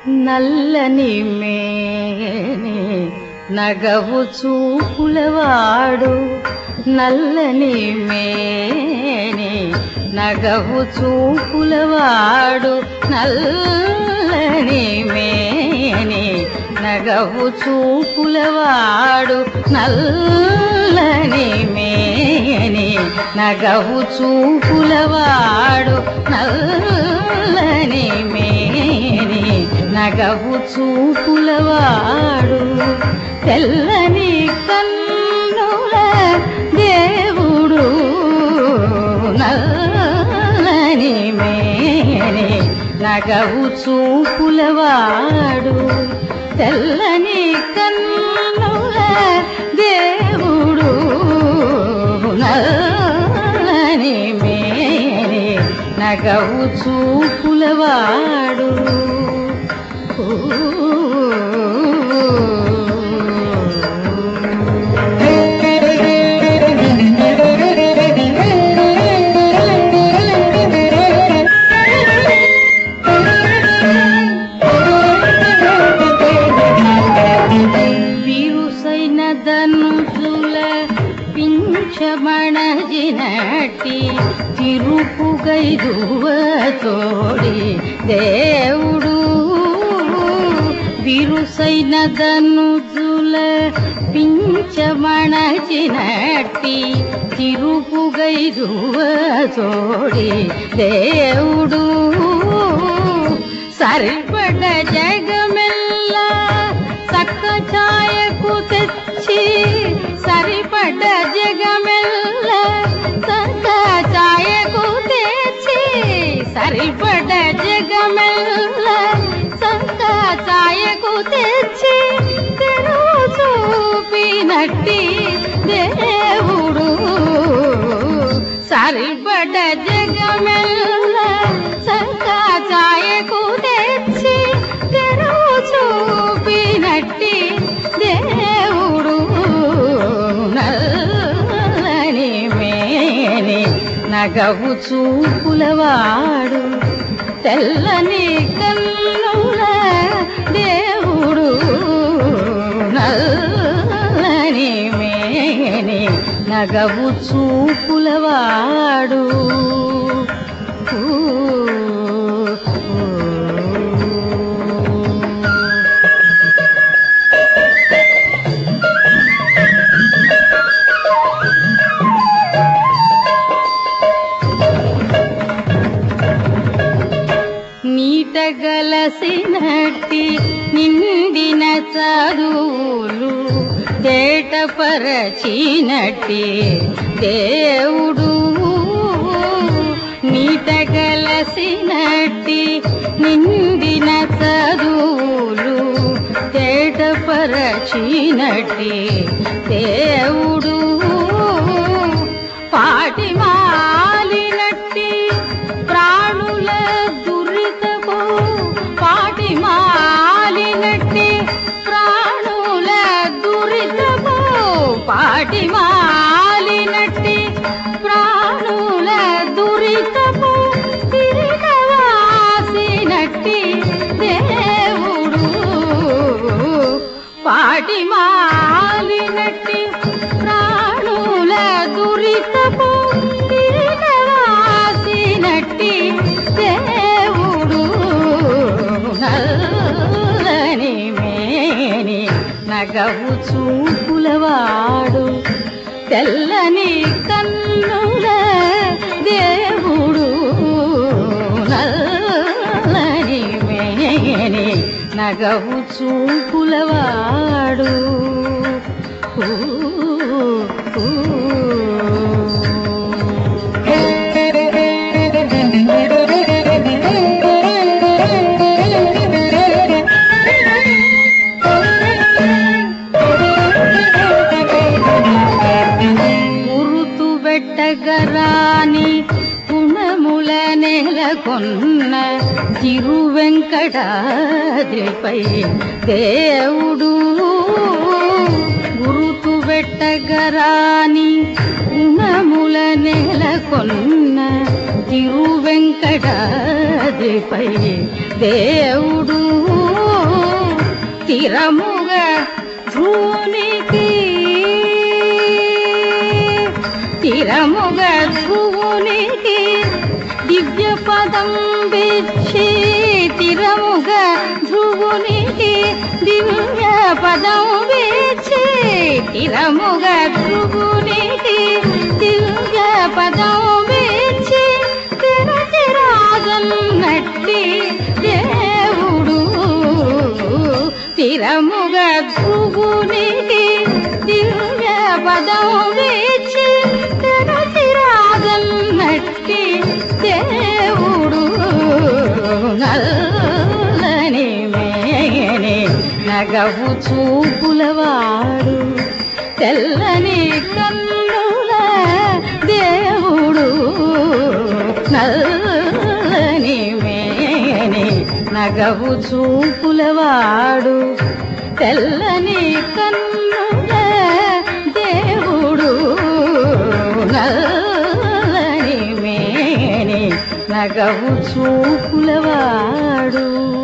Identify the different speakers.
Speaker 1: నల్లని మేని నగవు చూపులవాడు నల్లని మేని నగవు చూపులవాడు నల్లని మేని నగవు చూపులవాడు నల్లని మేని నగవు చూపులవాడు నల్లని మేని నగవు చూపులవాడు తెల్లని కన్నుల దేవుడు నల్లని మేని నగవు చూపులవాడు తెల్లని కన్నుల దేవుడు నల్లని మేని నగవు చూపులవాడు విరుసైన ధనుసుల పింఛమణజినటి తిరుపుగైదువ తోడి దేవుడు విరుసైన ధనుజుల పింఛమణజినటి తిరుపుగైదువ తోడి దేవుడు సరిపడ జగమెల్లా సక్క ఛాయకు తెచ్చి సరిపడ్డ జగమెల్ల సక్క ఛాయకు తెచ్చి సరిపడ్డ జగమెల్ల సక్క ఛాయకు తెచ్చి తెరువు చూపినట్టి దేవుడు సరిపడ్డ జగమెల్ల సక్క ఛాయకు తెచ్చి తెరువు చూపినట్టి దేవుడు నల్లని మేని నగవు చూపులవాడు తెల్లని కన్నుల దేవుడు నల్లని మేని నగవు చూపులవాడు ఊ, ఊ. నీటగలసినట్టి నిండిన చదువులు తేటపరచినట్టి దేవుడు నీటగలసినట్టి నిండిన చదువులు తేటపరచినట్టి దేవుడు పాటి మాలినట్టి ప్రాణుల దురితపు పాటి మాలినట్టి ప్రాణుల దురితపు పాటి మాలినట్టి ప్రాణుల దురితపు తిరిగవాసినట్టి దేవుడు పాటి మాలినట్టి ప్రాణుల దురితపు తిరిగవాసినట్టి దేవుడు నల్లని మేని నగవు చూపులవాడు తెల్లని కన్నుల దేవుడు నల్లని మేని నగవు చూపులవాడు ఊ, ఊ. గురుతు వెట్టగరాని గుణముల నెలకొన్న తిరువెంకటాద్రిపై దేవుడు గురుతు వెట్టగరాని గుణముల నెలకొన్న తిరువెంకటాద్రిపై దేవుడు స్థిరముగా ధ్రువునికి స్థిరముగా ధ్రువునికి దివ్య పదం బిచ్చి స్థిరముగా ధ్రువునికి దివ్య పదం బిచ్చి స్థిరముగా ధ్రువునికి దివ్య పదం బిచ్చి తిరతిరాజన్నట్టి దేవుడు స్థిరముగా ధ్రువునికి దివ్య పదం వేచి తిరతిరాజన్నట్టి దేవుడు నల్లని మేని నగవు చూపులవాడు తెల్లని కన్నుల దేవుడు నల్లని మేని నగవు చూపులవాడు తెల్లని కన్నుల దేవుడు నల్లని మేని నగవు చూపులవాడు